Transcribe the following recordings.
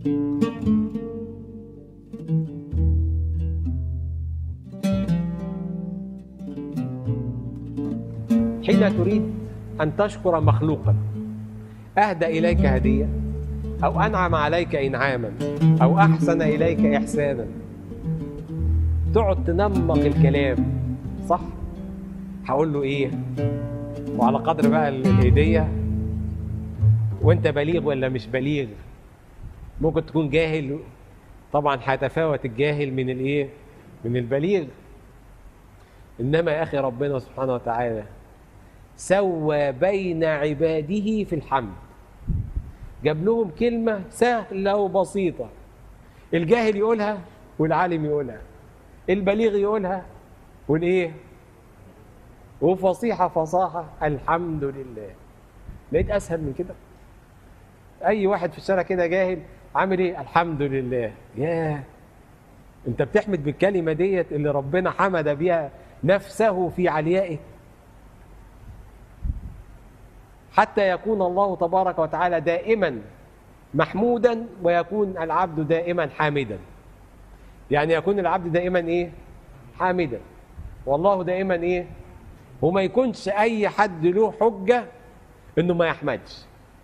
حين تريد أن تشكر مخلوقا أهدى إليك هدية أو أنعم عليك إنعاما أو أحسن إليك إحسانا تقعد تنمق الكلام صح؟ هقول له إيه؟ وعلى قدر بقى الهدية وأنت بليغ ولا مش بليغ ممكن تكون جاهل طبعا هيتفاوت الجاهل من الإيه؟ من البليغ إنما يا أخي ربنا سبحانه وتعالى سوى بين عباده في الحمد جاب لهم كلمة سهلة وبسيطة الجاهل يقولها والعالم يقولها البليغ يقولها والايه وفصيحة فصاحة الحمد لله لقيت أسهل من كده أي واحد في الشارع كده جاهل عامل إيه الحمد لله ياه أنت بتحمد بالكلمة ديت اللي ربنا حمد بها نفسه في عليائه حتى يكون الله تبارك وتعالى دائما محمودا ويكون العبد دائما حامدا يعني يكون العبد دائما ايه حامدا والله دائما ايه وما يكونش اي حد له حجه انه ما يحمدش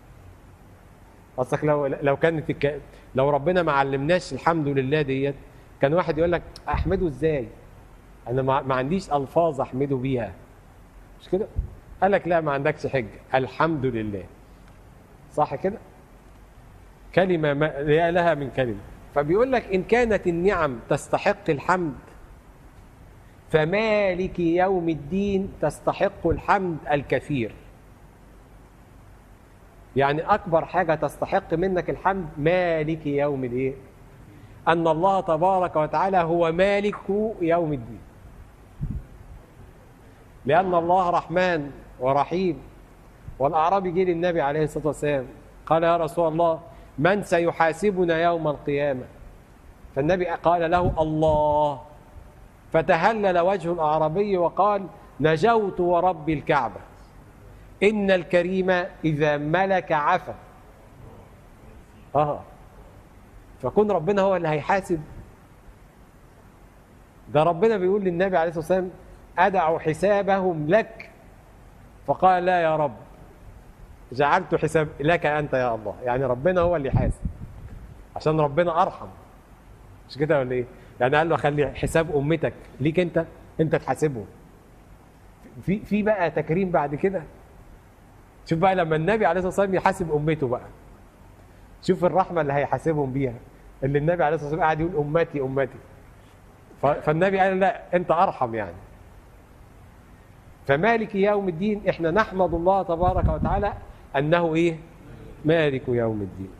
اصلك لو لو كانت الك... لو ربنا ما علمناش الحمد لله ديت كان واحد يقول لك احمده ازاي انا ما, ما عنديش الفاظ احمده بيها مش كده قال لك لا ما عندكش حجه الحمد لله صح كده كلمه ما لها من كلمه فبيقول لك ان كانت النعم تستحق الحمد فمالك يوم الدين تستحق الحمد الكثير يعني اكبر حاجه تستحق منك الحمد مالك يوم الايه ان الله تبارك وتعالى هو مالك يوم الدين لان الله رحمن ورحيم والاعرابي جه للنبي عليه الصلاه والسلام قال يا رسول الله من سيحاسبنا يوم القيامه فالنبي قال له الله فتهلل وجه الاعرابي وقال نجوت ورب الكعبه ان الكريم اذا ملك عفا اه فكون ربنا هو اللي هيحاسب ده ربنا بيقول للنبي عليه الصلاه والسلام ادع حسابهم لك فقال لا يا رب جعلت حساب لك انت يا الله يعني ربنا هو اللي يحاسب عشان ربنا ارحم مش كده ولا ايه يعني قال له خلي حساب امتك ليك انت انت تحاسبهم في في بقى تكريم بعد كده شوف بقى لما النبي عليه الصلاه والسلام يحاسب امته بقى شوف الرحمه اللي هيحاسبهم بيها اللي النبي عليه الصلاه والسلام قاعد يقول امتي امتي فالنبي قال لا انت ارحم يعني فمالك يوم الدين احنا نحمد الله تبارك وتعالى انه ايه مالك يوم الدين